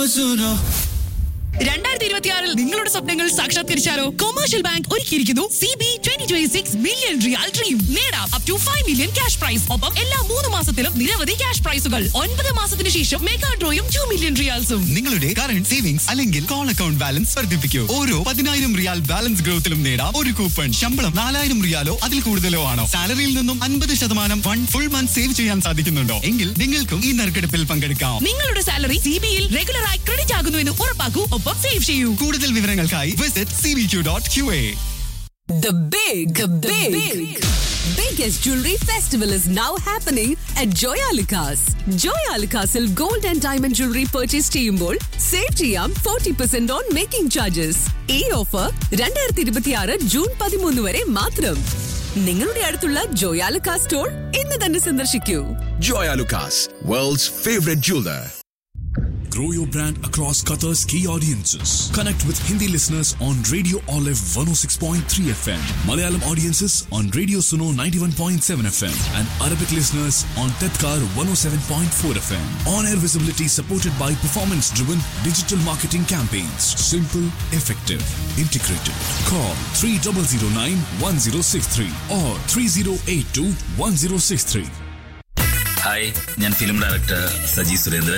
സുനോ രണ്ടായിരത്തി ഇരുപത്തിയാറിൽ നിങ്ങളുടെ സ്വപ്നങ്ങൾ സാക്ഷാത്കരിച്ചാലോ കൊമേഴ്ഷ്യൽ ബാങ്ക് ഒരുക്കിയിരിക്കുന്നു C B twenty twenty six million riyal dream നേടാം up to five million cash prize ഒപ്പം എല്ലാ മൂന്ന് മാസത്തിലും നിരവധി ക്യാഷ് പ്രൈസുകൾ ഒൻപത് മാസത്തിന് ശേഷം മെഗാ ഡ്രോയും ടു മില്യൺ റിയാൽസും നിങ്ങളുടെ കറണ്ട് സേവിങ്സ് അല്ലെങ്കിൽ കോൾ അക്കൗണ്ട് ബാലൻസ് വർദ്ധിപ്പിക്കൂ ഓരോ പതിനായിരം റിയാൽ ബാലൻസ് ഗ്രോത്തിലും നേടാം ഒരു കൂപ്പൺ ശമ്പളം നാലായിരം റിയാലോ അതിൽ കൂടുതലോ ആണോ സാലറിയിൽ നിന്നും അൻപത് ശതമാനം വൺ ഫുൾ മന്ത് സേവ് ചെയ്യാൻ സാധിക്കുന്നുണ്ടോ എങ്കിൽ നിങ്ങൾക്കും ഈ നറുക്കെടുപ്പിൽ പങ്കെടുക്കാം നിങ്ങളുടെ സാലറി സി ബിയിൽ റെഗുലറായി ക്രെഡിറ്റ് ആകുന്നു എന്ന് ഉറപ്പാക്കൂ ഒപ്പം സേവ് ചെയ്യൂ കൂടുതൽ വിവരങ്ങൾക്കായി visit C V Q dot Q A The big, the big, biggest jewelry festival is now happening at Joyalukas. Joyalukasil gold and diamond jewelry purchase ചെയ്യുമ്പോൾ സേവ് ചെയ്യാം forty percent on making charges ഈ offer രണ്ടായിരത്തി ഇരുപത്തിയാറ് June പതിമൂന്ന് വരെ മാത്രം നിങ്ങളുടെ അടുത്തുള്ള ജോയാലുക്കാ സ്റ്റോർ ഇന്ന് തന്നെ സന്ദർശിക്കൂ Joya Lucas, world's favorite jeweler. Grow your brand across Qatar's key audiences. Connect with Hindi listeners on Radio Olive 106.3 FM, Malayalam audiences on Radio Suno 91.7 FM, and Arabic listeners on Tedkar 107.4 FM. On air visibility supported by performance driven digital marketing campaigns. Simple, effective, integrated. Call 3009 1063 or 3082 1063. Hi ഞാൻ film director Saji Surendran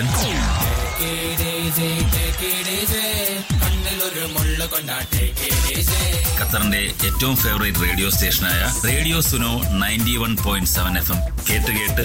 ഖത്തറിന്റെ ഏറ്റവും favourite radio സ്റ്റേഷനായ radio Suno ninety one point seven F M കേട്ട് കേട്ട്